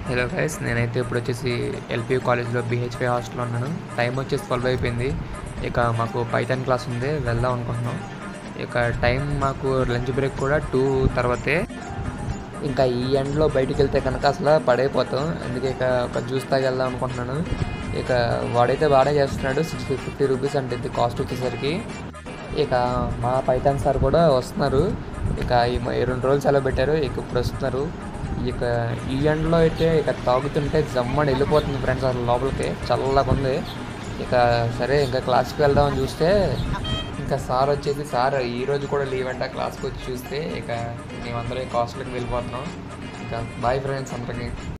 hello guys నేనైతే ఇప్పుడు వచ్చేసి ఎల్పీ కాలేజ్లో బీహెచ్పీ హాస్టల్లో ఉన్నాను టైం వచ్చేసి ట్వెల్వ్ అయిపోయింది ఇక మాకు పైథాన్ క్లాస్ ఉంది వెళ్దాం అనుకుంటున్నాం ఇక టైం మాకు లంచ్ బ్రేక్ కూడా టూ తర్వాతే ఇంకా ఈ ఎండ్లో బయటికి వెళ్తే కనుక అసలు పడైపోతాం అందుకే ఇక ఒక జ్యూస్ తాగి వెళ్దాం అనుకుంటున్నాను ఇక వాడైతే బాగానే చేస్తున్నాడు సిక్స్టీ ఫిఫ్టీ రూపీస్ అంటే ఇది కాస్ట్ వచ్చేసరికి ఇక మా పైథాన్ సార్ కూడా వస్తున్నారు ఇక ఈ మ- ఈ రెండు రోజులు సెలవు పెట్టారు ఇక ఇప్పుడు వస్తున్నారు ఇక ఈ ఎండ్లో అయితే ఇక తాగుతుంటే జమ్మని వెళ్ళిపోతుంది ఫ్రెండ్స్ అసలు లోపలికి చల్లగా ఉంది ఇక సరే ఇంకా క్లాస్కి వెళ్దామని చూస్తే ఇంకా సార్ వచ్చేసి సార్ ఈ రోజు కూడా లీవ్ అంట క్లాస్కి వచ్చి చూస్తే ఇక మేమందరం ఇక హాస్టల్కి వెళ్ళిపోతున్నాం ఇక బాయ్ ఫ్రెండ్స్ అందరికీ